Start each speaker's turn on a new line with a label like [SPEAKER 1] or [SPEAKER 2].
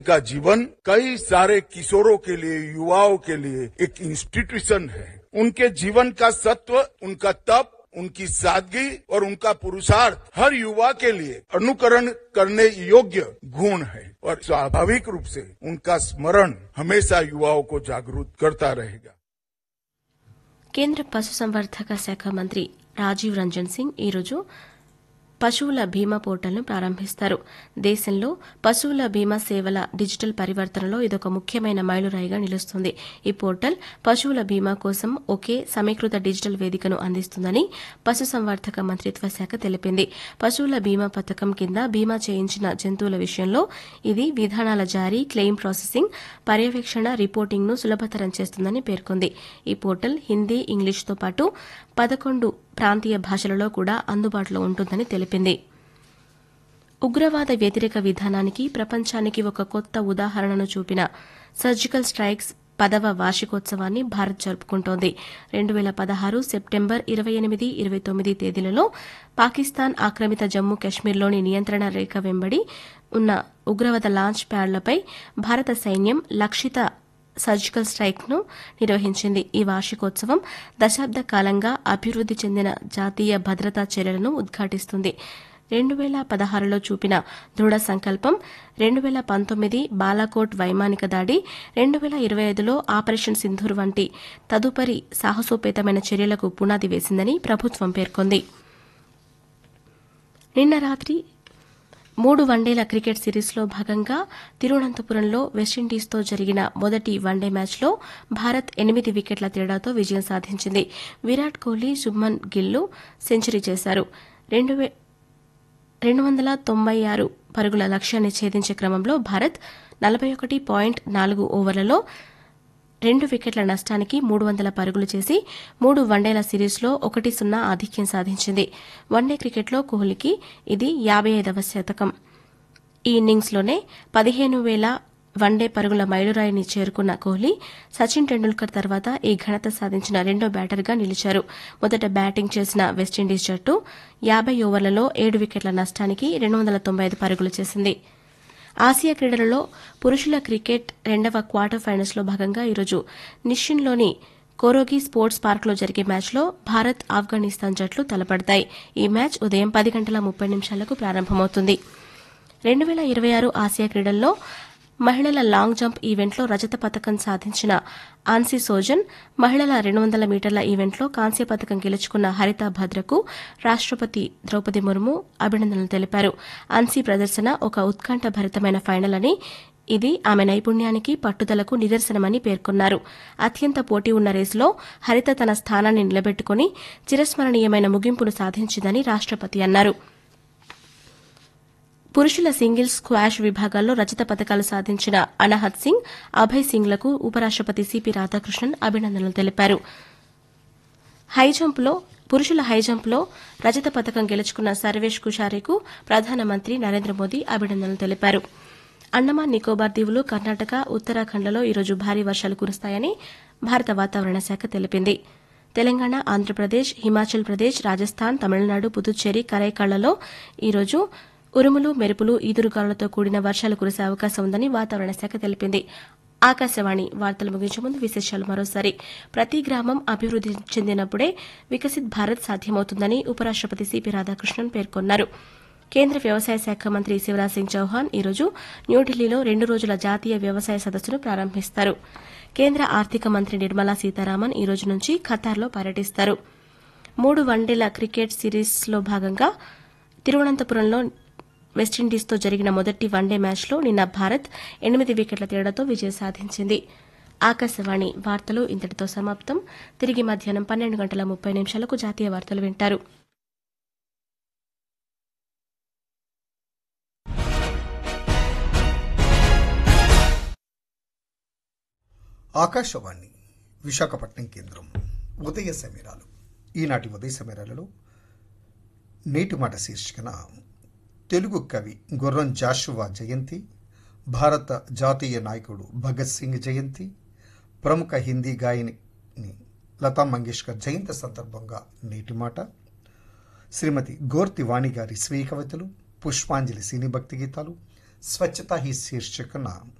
[SPEAKER 1] का जीवन कई सारे किशोरों के लिए युवाओं के लिए एक इंस्टीट्यूशन है उनके जीवन का सत्व उनका तप उनकी सादगी और उनका पुरुषार्थ हर युवा के लिए अनुकरण करने योग्य गुण है और स्वाभाविक रूप से उनका स्मरण हमेशा युवाओं को जागरूक करता रहेगा
[SPEAKER 2] కేంద్ర పశుసంవర్ధక శాఖ మంత్రి రాజీవ్ రంజన్ సింగ్ ఈరోజు పశువుల బీమా పోర్టల్ను ప్రారంభిస్తారు దేశంలో పశువుల బీమా సేవల డిజిటల్ పరివర్తనలో ఇదొక ముఖ్యమైన మైలురాయిగా నిలుస్తుంది ఈ పోర్టల్ పశువుల బీమా కోసం ఒకే సమీకృత డిజిటల్ వేదికను అందిస్తుందని పశుసంవర్ధక మంత్రిత్వ శాఖ తెలిపింది పశువుల బీమా పథకం కింద బీమా చేయించిన జంతువుల విషయంలో ఇది విధానాల జారీ క్లెయిమ్ ప్రాసెసింగ్ పర్యవేక్షణ రిపోర్టింగ్ను సులభతరం చేస్తుందని పేర్కొంది ఈ పోర్టల్ హిందీ ఇంగ్లీష్తో పాటు పదకొండు ప్రాంతీయ భాషలలో కూడా అందుబాటులో ఉంటుందని తెలిపింది ఉగ్రవాద వ్యతిరేక విధానానికి ప్రపంచానికి ఒక కొత్త ఉదాహరణను చూపిన సర్జికల్ స్ట్రైక్స్ పదవ వార్షికోత్సవాన్ని భారత్ జరుపుకుంటోంది రెండు వేల పదహారు సెప్టెంబర్ ఇరవై ఎనిమిది ఇరవై తొమ్మిది తేదీలలో పాకిస్తాన్ ఆక్రమిత జమ్మూ కశ్మీర్లోని నియంత్రణ రేఖ వెంబడి ఉన్న ఉగ్రవాద లాంచ్ ప్యాడ్లపై భారత సైన్యం లక్షిత సర్జికల్ స్ట్రైక్ ను నిర్వహించింది ఈ వార్షికోత్సవం దశాబ్ద కాలంగా అభివృద్ది చెందిన జాతీయ భద్రతా చర్యలను ఉద్ఘాటిస్తుంది రెండు వేల పదహారులో చూపిన దృఢ సంకల్పం రెండు వేల పంతొమ్మిది బాలాకోట్ వైమానిక దాడి రెండు వేల ఇరవై ఐదులో ఆపరేషన్ సింధూర్ వంటి తదుపరి సాహసోపేతమైన చర్యలకు పునాది వేసిందని ప్రభుత్వం పేర్కొంది నిన్న రాత్రి మూడు వన్డేల క్రికెట్ సిరీస్లో భాగంగా తిరువనంతపురంలో వెస్టిండీస్తో జరిగిన మొదటి వన్డే మ్యాచ్లో భారత్ ఎనిమిది వికెట్ల తేడాతో విజయం సాధించింది విరాట్ కోహ్లీ శుభ్మన్ గిల్లు సెంచరీ చేశారు రెండు వే- రెండు వందల తొంభై ఆరు పరుగుల లక్ష్యాన్ని ఛేదించే క్రమంలో భారత్ నలభై ఒకటి పాయింట్ నాలుగు ఓవర్లలో రెండు వికెట్ల నష్టానికి మూడు వందల పరుగులు చేసి మూడు వన్డేల సిరీస్లో ఒకటి సున్నా ఆధిక్యం సాధించింది వన్డే క్రికెట్లో కోహ్లీకి ఇది యాబై ఐదవ శతకం ఈ ఇన్నింగ్స్లోనే పదిహేను వేల వన్డే పరుగుల మైలురాయిని చేరుకున్న కోహ్లీ సచిన్ టెండూల్కర్ తర్వాత ఈ ఘనత సాధించిన రెండో బ్యాటర్గా నిలిచారు మొదట బ్యాటింగ్ చేసిన వెస్టిండీస్ జట్టు యాబై ఓవర్లలో ఏడు వికెట్ల నష్టానికి రెండు వందల తొంభై ఐదు పరుగులు చేసింది ఆసియా క్రీడలలో పురుషుల క్రికెట్ రెండవ క్వార్టర్ ఫైనల్స్లో భాగంగా ఈరోజు నిషిన్లోని కోరోగి స్పోర్ట్స్ పార్క్లో జరిగే మ్యాచ్లో భారత్ ఆఫ్ఘనిస్తాన్ జట్లు తలపడతాయి ఈ మ్యాచ్ ఉదయం పది గంటల ముప్పై నిమిషాలకు ప్రారంభమవుతుంది రెండు వేల ఇరవై ఆరు ఆసియా క్రీడల్లో మహిళల లాంగ్ జంప్ ఈవెంట్లో రజత పథకం సాధించిన ఆన్సీ సోజన్ మహిళల రెండు వందల మీటర్ల ఈవెంట్లో కాంస్య పథకం గెలుచుకున్న హరిత భద్రకు రాష్టపతి ద్రౌపది ముర్ము అభినందనలు తెలిపారు ఆన్సీ ప్రదర్శన ఒక ఉత్కంఠభరితమైన ఫైనల్ అని ఇది ఆమె నైపుణ్యానికి పట్టుదలకు నిదర్శనమని పేర్కొన్నారు అత్యంత పోటీ ఉన్న రేసులో హరిత తన స్థానాన్ని నిలబెట్టుకుని చిరస్మరణీయమైన ముగింపును సాధించిందని రాష్టపతి అన్నారు పురుషుల సింగిల్స్ స్క్వాష్ విభాగాల్లో రజత పథకాలు సాధించిన అనహత్ సింగ్ అభయ్ సింగ్లకు ఉపరాష్టపతి సిపి రాధాకృష్ణన్ అభినందనలు తెలిపారు హైజంప్లో పురుషుల హైజంప్లో రజత పథకం గెలుచుకున్న సర్వేష్ కుషారేకు ప్రధానమంత్రి నరేంద్ర మోదీ అభినందనలు తెలిపారు అండమాన్ నికోబార్ దీవులు కర్ణాటక ఉత్తరాఖండ్లలో ఈరోజు భారీ వర్షాలు కురుస్తాయని భారత వాతావరణ శాఖ తెలిపింది తెలంగాణ ఆంధ్రప్రదేశ్ హిమాచల్ ప్రదేశ్ రాజస్థాన్ తమిళనాడు పుదుచ్చేరి కరైకాళ్లలో ఈరోజు ఉరుములు మెరుపులు ఈదురుగాలులతో కూడిన వర్షాలు కురిసే అవకాశం ఉందని వాతావరణ శాఖ తెలిపింది ఆకాశవాణి వార్తలు ముగించే ముందు విశేషాలు మరోసారి ప్రతి గ్రామం అభివృద్ది చెందినప్పుడే వికసిత్ భారత్ సాధ్యమవుతుందని ఉపరాష్టపతి సిపి రాధాకృష్ణన్ పేర్కొన్నారు కేంద్ర వ్యవసాయ శాఖ మంత్రి శివరాజ్ సింగ్ చౌహాన్ ఈరోజు న్యూఢిల్లీలో రెండు రోజుల జాతీయ వ్యవసాయ సదస్సును ప్రారంభిస్తారు కేంద్ర ఆర్థిక మంత్రి నిర్మలా సీతారామన్ ఈ రోజు నుంచి ఖతార్లో పర్యటిస్తారు మూడు వన్డేల క్రికెట్ సిరీస్లో భాగంగా తిరువనంతపురంలో వెస్టిండీస్తో జరిగిన మొదటి వన్డే మ్యాచ్లో నిన్న భారత్ ఎనిమిది వికెట్ల తేడాతో విజయం సాధించింది ఆకాశవాణి వార్తలు ఇంతటితో సమాప్తం తిరిగి మధ్యాహ్నం పన్నెండు గంటల ముప్పై నిమిషాలకు జాతీయ వార్తలు వింటారు
[SPEAKER 3] ఆకాశవాణి విశాఖపట్నం కేంద్రం ఉదయ సమీరాలు ఈనాటి ఉదయ సమీరాలలో నేటి మాట శీర్షికన తెలుగు కవి గుర్రం జాషువా జయంతి భారత జాతీయ నాయకుడు భగత్ సింగ్ జయంతి ప్రముఖ హిందీ గాయని లతా మంగేష్కర్ జయంతి సందర్భంగా నేటి మాట శ్రీమతి గోర్తి వాణి గారి స్వీయ కవితలు పుష్పాంజలి సినీ భక్తి గీతాలు స్వచ్ఛత హీ శీర్షికన